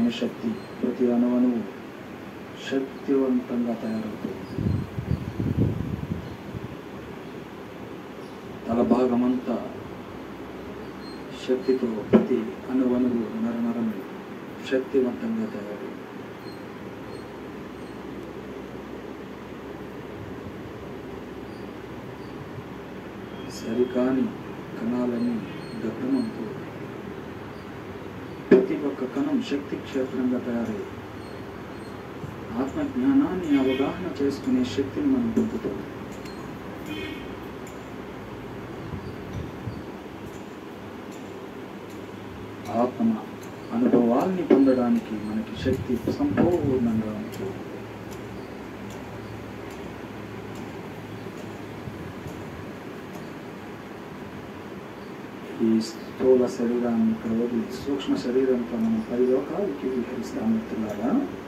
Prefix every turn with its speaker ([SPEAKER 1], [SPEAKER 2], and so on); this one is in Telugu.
[SPEAKER 1] శక్తి ప్రతి అణువణువు శక్తివంతంగా తయారవుతుంది తల భాగమంతా శక్తితో ప్రతి అణువణువు నరనరము శక్తివంతంగా తయారవుతుంది సరికాని కణాలని దగ్ధమంతో ప్రతి ఒక్క కణం శక్తి క్షేత్రంగా తయారై ఆత్మ జ్ఞానాన్ని అవగాహన చేసుకునే శక్తిని మనం పొందుతాం ఆత్మ అనుభవాల్ని పొందడానికి మనకి శక్తి సంపూర్ణంగా ఉంటుంది ఈ స్థూల శరీరాన్ని ఇక్కడ వదిలి సూక్ష్మ శరీరంతో మనం పై లోకాలకి విహరిస్తాం మిత్రులారా